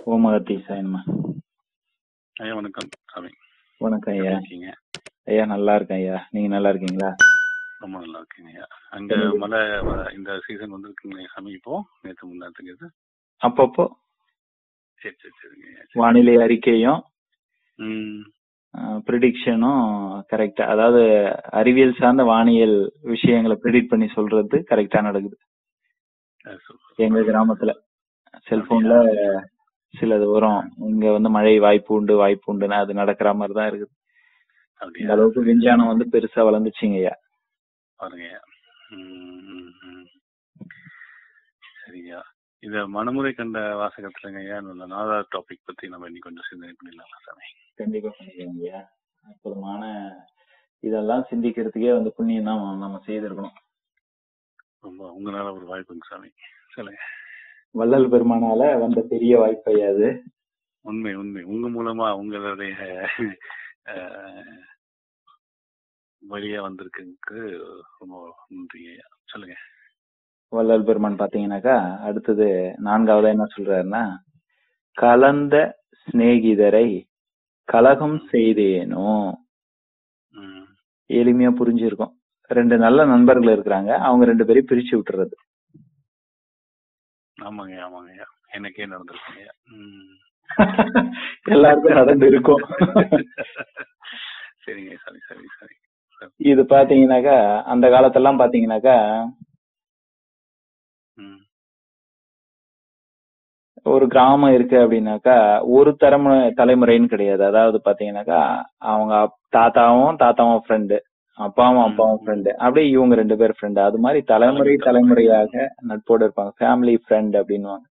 ஓமகத்தி சாயன்மா ஐயா வணக்கம் சாமி வணக்கம் எப்படி ஐயா இருக்கீங்க ஐயா நல்லா இருக்கேன் ஐயா நீங்க நல்லா இருக்கீங்களா ரொம்ப நல்லா இருக்கீங்க ஐயா அங்க மழை வ- இந்த சீசன் வந்துருக்குங்க சாமி இப்போ நேற்று முன்னாத்துக்கு இது அப்பப்போ சரி சரி சரிங்க ஐயா சரி. வானிலை அறிக்கையும் ம் ப்ரிடிக்ஷனும் கரெக்டா அதாவது அறிவியல் சார்ந்த வானியல் விஷயங்களை ப்ரிடிக்ட் பண்ணி சொல்றது கரெக்டா நடக்குது அது super. எங்க கிராமத்துல செல்போன்ல சிலது வரும் இங்க வந்து மழை வாய்ப்பு உண்டு வாய்ப்பு உண்டுன்னு அது நடக்கிற மாதிரி தான் இருக்குது இந்த அப்படியா அளவுக்கு விஞ்ஞானம் வந்து பெருசா வளர்ந்துச்சுங்க ஐயா பாருங்க ஐயா ம், ம், ம். சரியா இத மனமுறை கண்ட வாசகத்துலங்க ஐயா இந்த நாதார் டாபிக் பத்தி நம்ம இன்னைக்கு கொஞ்சம் சிந்தனை பண்ணிடலாம் சாமி கண்டிப்பா பண்ணிக்கிறோம் ஐயா அற்புதமான இதெல்லாம் சிந்திக்கிறதுக்கே வந்து புண்ணியம் தான் நம்ம செய்திருக்கணும் ரொம்ப உங்களால ஒரு வாய்ப்புங்க சாமி சொல்லுங்க வள்ளல் பெருமானால வந்த பெரிய வாய்ப்பு ஐயா அது உண்மை உண்மை உங்க மூலமா உங்களுடைய அஹ், வழியா வந்திருக்குக்கு ரொம்ப நன்றி ஐயா சொல்லுங்க வள்ளல் பெருமான் பாத்தீங்கன்னாக்கா அடுத்தது நான்காவதா என்ன சொல்றாருன்னா கலந்த சிநேகிதரை கலகம் செய்தேனோ ம் எளிமையா புரிஞ்சிருக்கும் ரெண்டு நல்ல நண்பர்கள் இருக்கிறாங்க அவங்க ரெண்டு பேரையும் பிரிச்சு விட்டுறது ஆமாங்க ஆமாங்க ஐயா எனக்கே நடந்திருக்குங்க ஐயா ம் எல்லாருக்கும் நடந்து இருக்கும் சரிங்க சரி சரி சரி இது பாத்தீங்கன்னாக்கா அந்த காலத்தெல்லாம் பாத்தீங்கன்னாக்கா ம் ஒரு கிராமம் இருக்கு அப்படின்னாக்கா ஒரு தலைமுறை தலைமுறைன்னு கிடையாது அதாவது பாத்தீங்கன்னாக்கா அவங்க அப்- தாத்தாவும் தாத்தாவும் ஃப்ரெண்டு அப்பாவும் அப்பாவும் ஃப்ரெண்டு அப்படியே இவங்க ரெண்டு பேர் ஃப்ரெண்டு அது மாதிரி தலைமுறை தலைமுறையாக நட்போடு இருப்பாங்க ஃபேமிலி ஃப்ரெண்ட் அப்படின்னுவாங்க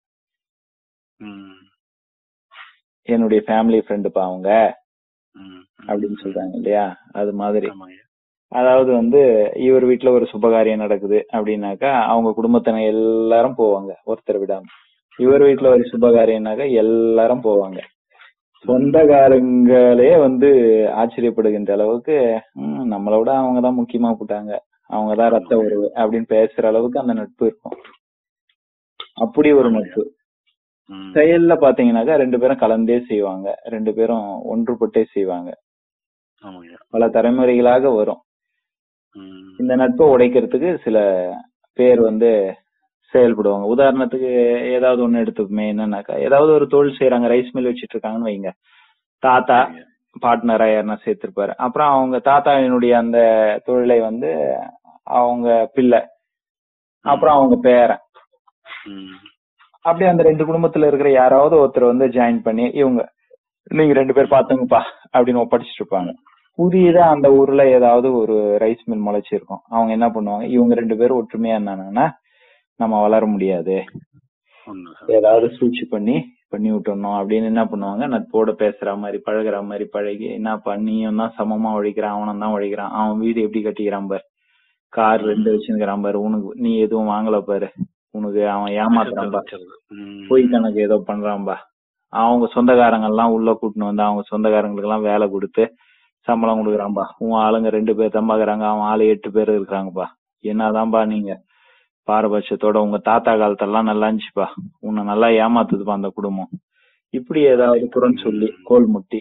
ம் என்னுடைய ஃபேமிலி ஃப்ரெண்டுப்பா அவங்க ம் அப்படின்னு சொல்றாங்க இல்லையா அது மாதிரி ஆமாங்க ஐயா. அதாவது வந்து இவர் வீட்ல ஒரு சுபகாரியம் நடக்குது அப்படின்னாக்கா அவங்க குடும்பத்தினர் எல்லாரும் போவாங்க ஒருத்தர் விடாம இவர் வீட்ல ஒரு சுபகாரியம்னாக்கா எல்லாரும் போவாங்க சொந்தக்காரங்களே வந்து ஆச்சரியப்படுகின்ற அளவுக்கு "ம், நம்மளை விட அவங்க தான் முக்கியமா போட்டாங்க அவங்க தான் ரத்த உறவு அப்படின்னு பேசுற அளவுக்கு அந்த நட்பு இருக்கும் அப்படி ஒரு நட்பு ம் செயல்ல பாத்தீங்கன்னாக்கா ரெண்டு பேரும் கலந்தே செய்வாங்க ரெண்டு பேரும் ஒன்றுபட்டே செய்வாங்க ஆமாங்க ஐயா. பல தலைமுறைகளாக வரும் ம் இந்த நட்பை உடைக்கிறதுக்கு சில பேர் வந்து செயல்படுவாங்க உதாரணத்துக்கு ஏதாவது ஒண்ணு எடுத்துப்போமே என்னன்னாக்கா ஏதாவது ஒரு தொழில் செய்யறாங்க ரைஸ் மில் வச்சிட்டு இருக்காங்கன்னு வைங்க தாத்தா சரிங்க. பார்ட்னரா யாருன்னா சேர்த்திருப்பாரு அப்புறம் அவங்க தாத்தாவினுடைய அந்த தொழிலை வந்து அவங்க பிள்ளை அப்புறம் அவங்க பேரன் ம் அப்படியே அந்த ரெண்டு குடும்பத்துல இருக்கிற யாராவது ஒருத்தர் வந்து ஜாயின் பண்ணி இவங்க நீங்க ரெண்டு பேர் பாத்துங்கப்பா அப்படின்னு ஒப்படைச்சிட்டு இருப்பாங்க புதியதா அந்த ஊர்ல ஏதாவது ஒரு ரைஸ் மில் முளைச்சிருக்கும் அவங்க என்ன பண்ணுவாங்க இவங்க ரெண்டு பேரும் ஒற்றுமையா இருந்தாங்கன்னா நம்ம வளர முடியாது உண்மை சாமி. ஏதாவது சூழ்ச்சி பண்ணி பண்ணி விட்டுறணும் அப்படின்னு என்ன பண்ணுவாங்க நட்போட பேசுற மாதிரி பழகுற மாதிரி பழகி என்னப்பா நீயும் தான் சமமா உழைக்கிறான் அவனும் தான் உழைக்கிறான் அவன் வீடு எப்படி கட்டிக்கிறான் பாரு கார் ரெண்டு வச்சுக்கிறான் பாரு உனக்கு நீ எதுவும் வாங்கல பாரு உனக்கு அவன் ஏமாத்துறான் பாரு வச்சிருது. ம். பொய் கணக்கு ஏதோ பண்றான்பா அவங்க சொந்தக்காரங்க எல்லாம் உள்ள கூட்டின்னு வந்து அவங்க சொந்தக்காரங்களுக்கு எல்லாம் வேலை கொடுத்து சம்பளம் கொடுக்குறான்பா உன் ஆளுங்க ரெண்டு பேர் தான் பாக்குறாங்க அவன் ஆளு எட்டு பேர் இருக்காங்கப்பா என்னதான்பா நீங்க பாரபட்சத்தோட உங்க தாத்தா காலத்தெல்லாம் நல்லா இருந்துச்சுப்பா உன்னை நல்லா ஏமாத்துதுப்பா அந்த குடும்பம் இப்படி ஏதாவது புறம் சொல்லி கோல் முட்டி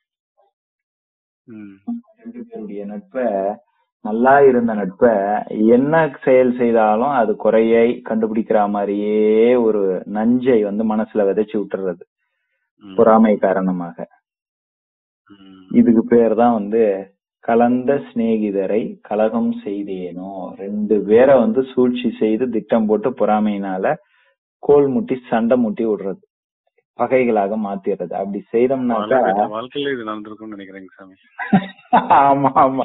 ம். ரெண்டு பேருடைய நட்பை நல்லா இருந்த நட்பை என்ன செயல் செய்தாலும் அது குறையை கண்டுபிடிக்கிற மாதிரியே ஒரு நஞ்சை வந்து மனசுல விதைச்சு விட்டுறது ம். பொறாமை காரணமாக ம். இதுக்கு பேர் தான் வந்து கலந்த சிநேகிதரை கலகம் செய்தேனோ ரெண்டு பேரை வந்து சூழ்ச்சி செய்து திட்டம் போட்டு பொறாமையினால கோல் முட்டி சண்டை முட்டி விடுறது பகைகளாக மாத்திடுறது அப்படி செய்தோம்னாக்கா வாழ்க்கை- வாழ்க்கையில இது நடந்திருக்கும்னு நினைக்கிறேங்க சாமி ஆமா ஆமா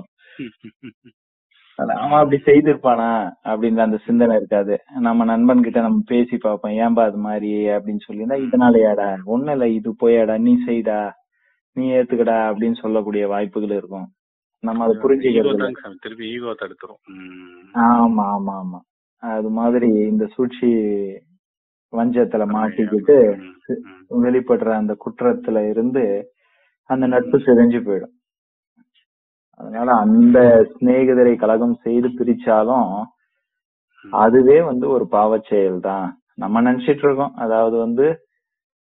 அவன் அப்படி செய்திருப்பானா அப்படின்னு அந்த சிந்தனை இருக்காது நம்ம நண்பன் கிட்ட நம்ம பேசி பார்ப்போம் ஏன்பா அது மாதிரி அப்படின்னு சொல்லியிருந்தா இதனாலயாடா ஒண்ணும் இல்ல இது போயாடா நீ செய்டா நீ ஏத்துக்கடா அப்படின்னு சொல்லக்கூடிய வாய்ப்புகள் இருக்கும் நம்ம அதை ஈகோ புரிஞ்சுக்கிறது இல்ல. தாங்க சாமி திருப்பி ஈகோ தடுத்துரும் ம். ஆமா ஆமா ஆமா அது மாதிரி இந்த சூழ்ச்சி வஞ்சத்துல மாட்டிக்கிட்டு ம். ம். வெளிப்படுற அந்த குற்றத்துல இருந்து அந்த நட்பு சிதைஞ்சு போயிடும் அதனால அந்த சிநேகிதரை கலகம் செய்து பிரிச்சாலும் அதுவே வந்து ஒரு பாவச் செயல் தான் நம்ம நினைச்சிட்டு இருக்கோம் அதாவது வந்து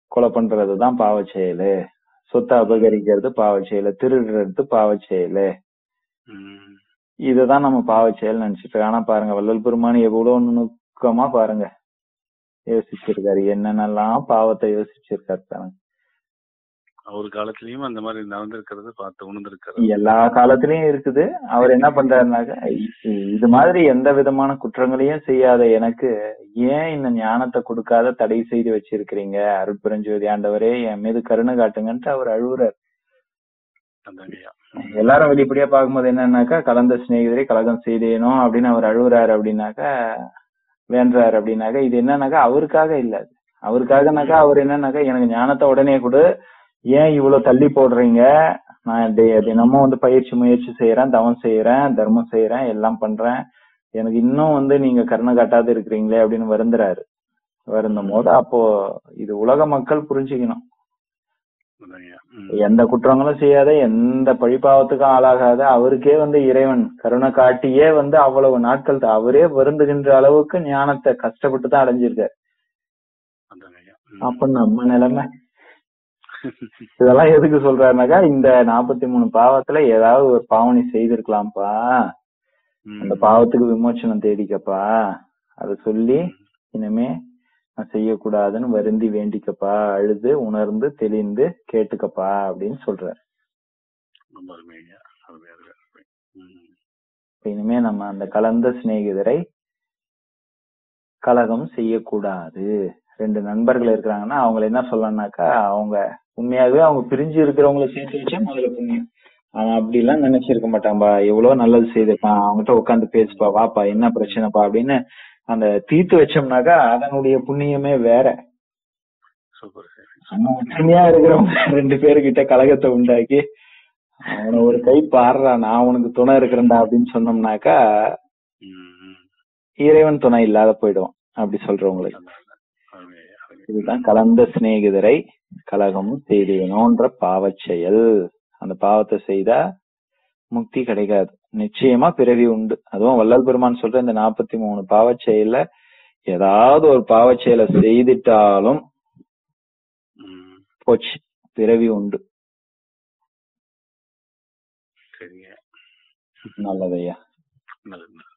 கொலை பண்றதுதான் பாவச் செயலு சொத்தை அபகரிக்கிறது பாவச் செயலு திருடுறது பாவச் செயலு ம். இதுதான் நம்ம பாவச் செயல் நினைச்சிட்டு இருக்கோம். ஆனா பாருங்க வள்ளல் பெருமான் எவ்வளவு நுணுக்கமா பாருங்க யோசிச்சிருக்காரு என்னென்னலாம் பாவத்தை யோசிச்சிருக்காரு பாருங்க அவர் காலத்திலயும் அந்த மாதிரி நடந்திருக்கிறது பார்த்து உணர்ந்திருக்கிறது எல்லா காலத்திலயும் இருக்குது அவர் என்ன பண்றாருனாக்க இ- இது மாதிரி எந்த விதமான குற்றங்களையும் செய்யாத எனக்கு ஏன் இந்த ஞானத்தை கொடுக்காத தடை செய்து வச்சிருக்கிறீங்க அருட்பெருஞ்சோதி ஆண்டவரே என் மீது கருணை காட்டுங்கன்ட்டு அவர் அழுகுறார் அதாங்கய்யா எல்லாரும் வெளிப்படையா பார்க்கும்போது என்னன்னாக்கா கலந்த சிநேகிதரை கலகம் செய்தேனோ அப்படின்னு அவர் அழுகுறாரு அப்படின்னாக்கா வேண்டாரு அப்படின்னாக்கா இது என்னன்னாக்கா அவருக்காக இல்ல அது. அவருக்காகனாக்கா அவர் என்னன்னாக்கா எனக்கு ஞானத்தை உடனே கொடு ஏன் இவ்வளவு தள்ளி போடுறீங்க நான் தி- தினமும் வந்து பயிற்சி முயற்சி செய்யறேன் தவம் செய்யறேன் தர்மம் செய்யறேன் எல்லாம் பண்றேன் எனக்கு இன்னும் வந்து நீங்க கருணை காட்டாது இருக்கிறீங்களே அப்படின்னு வருந்துறாரு வருந்தும் போது அப்போ இது உலக மக்கள் புரிஞ்சுக்கணும் அதாங்கய்யா ம். எந்த குற்றங்களும் செய்யாத எந்த பழிபாவத்துக்கும் ஆளாகாத அவருக்கே வந்து இறைவன் கருணை காட்டியே வந்து அவ்வளவு நாட்கள் த- அவரே வருந்துகின்ற அளவுக்கு ஞானத்தை கஷ்டப்பட்டு தான் அடைஞ்சிருக்காரு அதாங்கய்யா அப்ப நம்ம நிலைமை இதெல்லாம் எதுக்கு சொல்றாருனாக்கா இந்த நாற்பத்தி மூணு பாவத்துல ஏதாவது ஒரு பாவனை செய்திருக்கலாம்ப்பா ம். அந்த பாவத்துக்கு விமோச்சனம் தேடிக்கப்பா அத சொல்லி இனிமே நான் செய்யக்கூடாதுன்னு வருந்தி வேண்டிக்கப்பா அழுது உணர்ந்து தெளிந்து கேட்டுக்கப்பா அப்படின்னு சொல்றாரு ரொம்ப அருமையா அருமை அருமை அருமை. ம். இப்ப இனிமே நம்ம அந்த கலந்த சிநேகிதரை கலகம் செய்யக்கூடாது ரெண்டு நண்பர்கள் இருக்கிறாங்கன்னா அவங்கள என்ன சொல்லணும்னாக்கா அவங்க உண்மையாகவே அவங்க பிரிஞ்சு இருக்கிறவங்கள சேர்த்து வச்சா முதல்ல புண்ணியம் அவன் அப்படி எல்லாம் நினைச்சிருக்க மாட்டான்பா எவ்வளவு நல்லது செய்திருக்கான் அவங்ககிட்ட உட்காந்து பேசுப்பா வாப்பா என்ன பிரச்சனைப்பா அப்படின்னு அந்த தீர்த்து வச்சோம்னாக்கா அதனுடைய புண்ணியமே வேற சூப்பர் சரி நம்ம ஒற்றுமையா இருக்கிறவங்க ரெண்டு பேருக்கிட்ட கலகத்தை உண்டாக்கி அவனை ஒரு கை பாடுறா நான் உனக்கு துணை இருக்கிறேன்டா அப்படின்னு சொன்னோம்னாக்கா ம், ம். இறைவன் துணை இல்லாத போயிடும் அப்படி சொல்றவங்களுக்கு அதான், அதான். அருமையா அருமை இதுதான் கலந்த சிநேகிதரை கலகம் செய்தேனோன்ற பாவச் செயல் அந்த பாவத்தை செய்தா முக்தி கிடைக்காது நிச்சயமா பிறவி உண்டு அதுவும் வள்ளல் பெருமான் சொல்ற இந்த நாற்பத்தி மூணு பாவச் செயல்ல ஏதாவது ஒரு பாவச் செயலை செய்துட்டாலும் ம். போச்சு பிறவி உண்டு சரிங்க நல்லதையா நல்லது நல்லது